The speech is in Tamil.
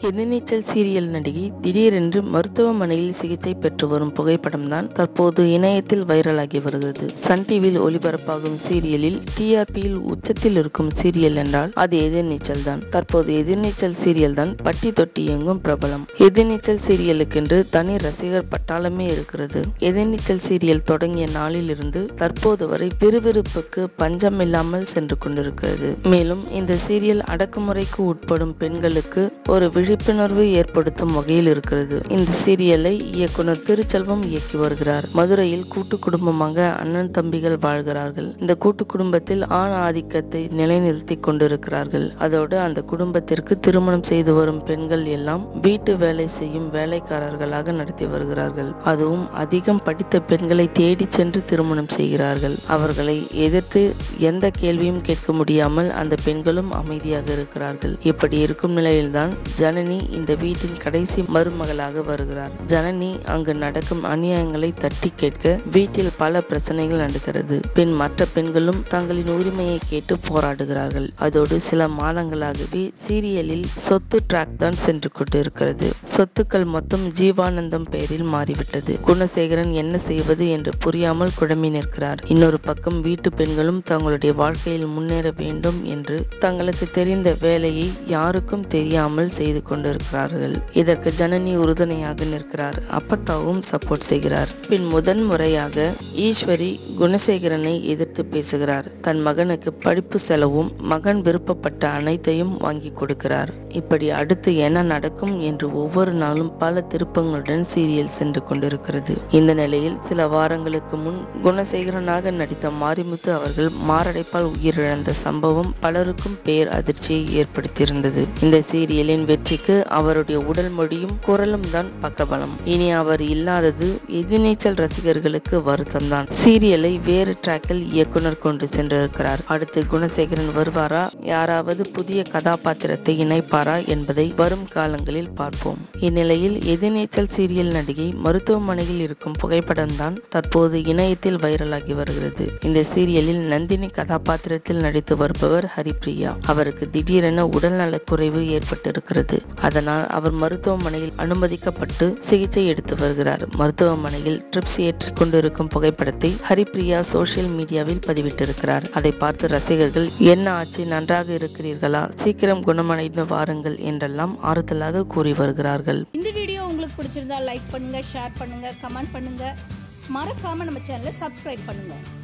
எதிர்நீச்சல் சீரியல் நடிகை திடீரென்று மருத்துவமனையில் சிகிச்சை பெற்று வரும் புகைப்படம்தான் தற்போது இணையத்தில் வைரலாகி வருகிறது சன் டிவியில் ஒளிபரப்பாகும் சீரியலில் டிஆர்பியில் உச்சத்தில் இருக்கும் சீரியல் என்றால் அது எதிர்நீச்சல் தான் தற்போது எதிர்நீச்சல் சீரியல் தான் பட்டி தொட்டி எங்கும் பிரபலம் எதிர்நீச்சல் சீரியலுக்கென்று தனி ரசிகர் பட்டாளமே இருக்கிறது எதிர்நீச்சல் சீரியல் தொடங்கிய நாளிலிருந்து தற்போது வரை விறுவிறுப்புக்கு பஞ்சமில்லாமல் சென்று கொண்டிருக்கிறது மேலும் இந்த சீரியல் அடக்குமுறைக்கு உட்படும் பெண்களுக்கு ஒரு விழிப்புணர்வு ஏற்படுத்தும் வகையில் இருக்கிறது இந்த சீரியலை இயக்குனர் திருச்செல்வம் இயக்கி வருகிறார் மதுரையில் கூட்டு குடும்பமாக அண்ணன் தம்பிகள் வாழ்கிறார்கள் இந்த கூட்டு குடும்பத்தில் ஆண் ஆதிக்கத்தை நிலைநிறுத்தி கொண்டிருக்கிறார்கள் அதோடு அந்த குடும்பத்திற்கு திருமணம் செய்து வரும் பெண்கள் எல்லாம் வீட்டு வேலை செய்யும் வேலைக்காரர்களாக நடத்தி வருகிறார்கள் அதுவும் அதிகம் படித்த பெண்களை தேடி சென்று திருமணம் செய்கிறார்கள் அவர்களை எதிர்த்து எந்த கேள்வியும் கேட்க முடியாமல் அந்த பெண்களும் அமைதியாக இருக்கிறார்கள் இப்படி இருக்கும் நிலையில்தான் ஜனனி இந்த வீட்டின் கடைசி மருமகளாக வருகிறார் ஜனனி அங்கு நடக்கும் அநியாயங்களை தட்டி கேட்க வீட்டில் பல பிரச்சனைகள் நடக்கிறது பின் மற்ற பெண்களும் தங்களின் உரிமையை கேட்டு போராடுகிறார்கள் அதோடு சில மாதங்களாகவே சீரியலில் சொத்து ட்ராக் தான் சென்று கொண்டிருக்கிறது சொத்துக்கள் மொத்தம் ஜீவானந்தம் பெயரில் மாறிவிட்டது குணசேகரன் என்ன செய்வது என்று புரியாமல் குழம்பி நிற்கிறார் இன்னொரு பக்கம் வீட்டு பெண்களும் தங்களுடைய வாழ்க்கையில் முன்னேற வேண்டும் என்று தங்களுக்கு தெரிந்த வேலையை யாருக்கும் தெரியாமல் செய்து கொண்டிருக்கிறார்கள் இதற்கு ஜனனி உறுதுணையாக நிற்கிறார் அப்பத்தாவும் சப்போர்ட் செய்கிறார் பின் முதன் முறையாக ஈஸ்வரி குணசேகரனை எதிர்த்து பேசுகிறார் தன் மகனுக்கு படிப்பு செலவும் மகன் விருப்பப்பட்ட அனைத்தையும் வாங்கி கொடுக்கிறார் இப்படி அடுத்து என்ன நடக்கும் என்று ஒவ்வொரு நாளும் பல திருப்பங்களுடன் சீரியல் சென்று கொண்டிருக்கிறது இந்த நிலையில் சில வாரங்களுக்கு முன் குணசேகரனாக நடித்த மாரிமுத்து அவர்கள் மாரடைப்பால் உயிரிழந்த சம்பவம் பலருக்கும் பேர் அதிர்ச்சியை ஏற்படுத்தியிருந்தது இந்த சீரியலின் வெற்றிக்கு அவருடைய உடல் மொழியும் குரலும் தான் பக்கபலம் இனி அவர் இல்லாதது எதிர்நீச்சல் ரசிகர்களுக்கு வருத்தம் தான் சீரியலை வேறு டிராக்கில் இயக்குனர் கொண்டு சென்றிருக்கிறார் அடுத்து குணசேகரன் வருவாரா யாராவது புதிய கதாபாத்திரத்தை இணைப்பாரா என்பதை வரும் காலங்களில் பார்ப்போம் இந்நிலையில் எதிர்நீச்சல் சீரியல் நடிகை மருத்துவமனையில் இருக்கும் புகைப்படம் தான் தற்போது இணையத்தில் வைரலாகி வருகிறது இந்த சீரியலில் நந்தினி கதாபாத்திரத்தில் நடித்து வருபவர் ஹரிப்ரியா அவருக்கு திடீரென உடல்நலக் குறைவு ஏற்பட்டிருக்கிறது அதனால் அவர் மருத்துவமனையில் அனுமதிக்கப்பட்டு சிகிச்சை எடுத்து வருகிறார் மருத்துவமனையில் ட்ரிப்ஸ் ஏற்றிக் கொண்டிருக்கும் புகைப்படத்தை ஹரிப்ரியா சோசியல் மீடியாவில் பதிவிட்டிருக்கிறார் அதை பார்த்து ரசிகர்கள் என்ன ஆச்சு நன்றாக இருக்கிறீர்களா சீக்கிரம் குணமடைந்து வாருங்கள் என்றெல்லாம் ஆறுதலாக கூறி வருகிறார்கள் இந்த வீடியோ உங்களுக்கு பிடிச்சிருந்தா லைக் பண்ணுங்க ஷேர் பண்ணுங்க கமெண்ட் பண்ணுங்க மறக்காம நம்ம சேனலை சப்ஸ்கிரைப் பண்ணுங்க